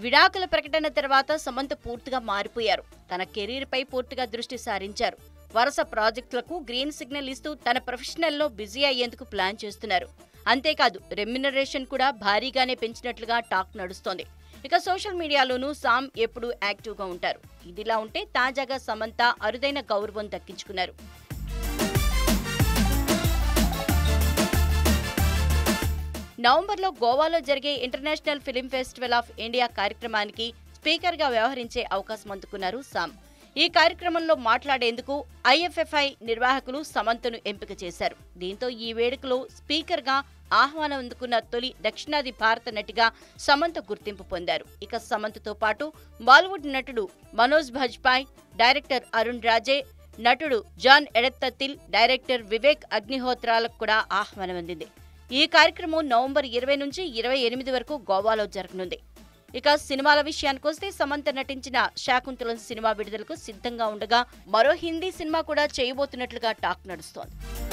విడాకుల ప్రకటన తర్వాత సమంత పూర్తిగా మారిపోయారు తన కెరీర్ పై పూర్తిగా దృష్టి సారించారు వరుస ప్రాజెక్టులకు గ్రీన్ సిగ్నల్ ఇస్తూ తన ప్రొఫెషనల్లో బిజీ అయ్యేందుకు ప్లాన్ చేస్తున్నారు అంతేకాదు రెమ్యునరేషన్ కూడా భారీగానే పెంచినట్లుగా టాక్ నడుస్తోంది ఇక సోషల్ మీడియాలోనూ సామ్ ఎప్పుడూ యాక్టివ్గా ఉంటారు ఇదిలా ఉంటే తాజాగా సమంత అరుదైన గౌరవం దక్కించుకున్నారు నవంబర్లో గోవాలో జరిగే international film festival of India కార్యక్రమానికి స్పీకర్గా వ్యవహరించే అవకాశం అందుకున్నారు సామ్ ఈ కార్యక్రమంలో మాట్లాడేందుకు ఐఎఫ్ఎఫ్ఐ నిర్వాహకులు సమంతను ఎంపిక చేశారు దీంతో ఈ వేడుకలో స్పీకర్గా ఆహ్వానం అందుకున్న తొలి దక్షిణాది భారత నటిగా సమంత గుర్తింపు పొందారు ఇక సమంతతో పాటు బాలీవుడ్ నటుడు మనోజ్ భజ్పాయ్ డైరెక్టర్ అరుణ్ రాజే నటుడు జాన్ ఎడత్తతిల్ డైరెక్టర్ వివేక్ అగ్నిహోత్రాలకు కూడా ఆహ్వానం అందింది ఈ కార్యక్రమం నవంబర్ ఇరవై నుంచి ఇరవై ఎనిమిది వరకు గోవాలో జరగనుంది ఇక సినిమాల విషయానికొస్తే సమంత నటించిన శాకుంతలం సినిమా విడుదలకు సిద్ధంగా ఉండగా మరో హిందీ సినిమా కూడా చేయబోతున్నట్లుగా టాక్ నడుస్తోంది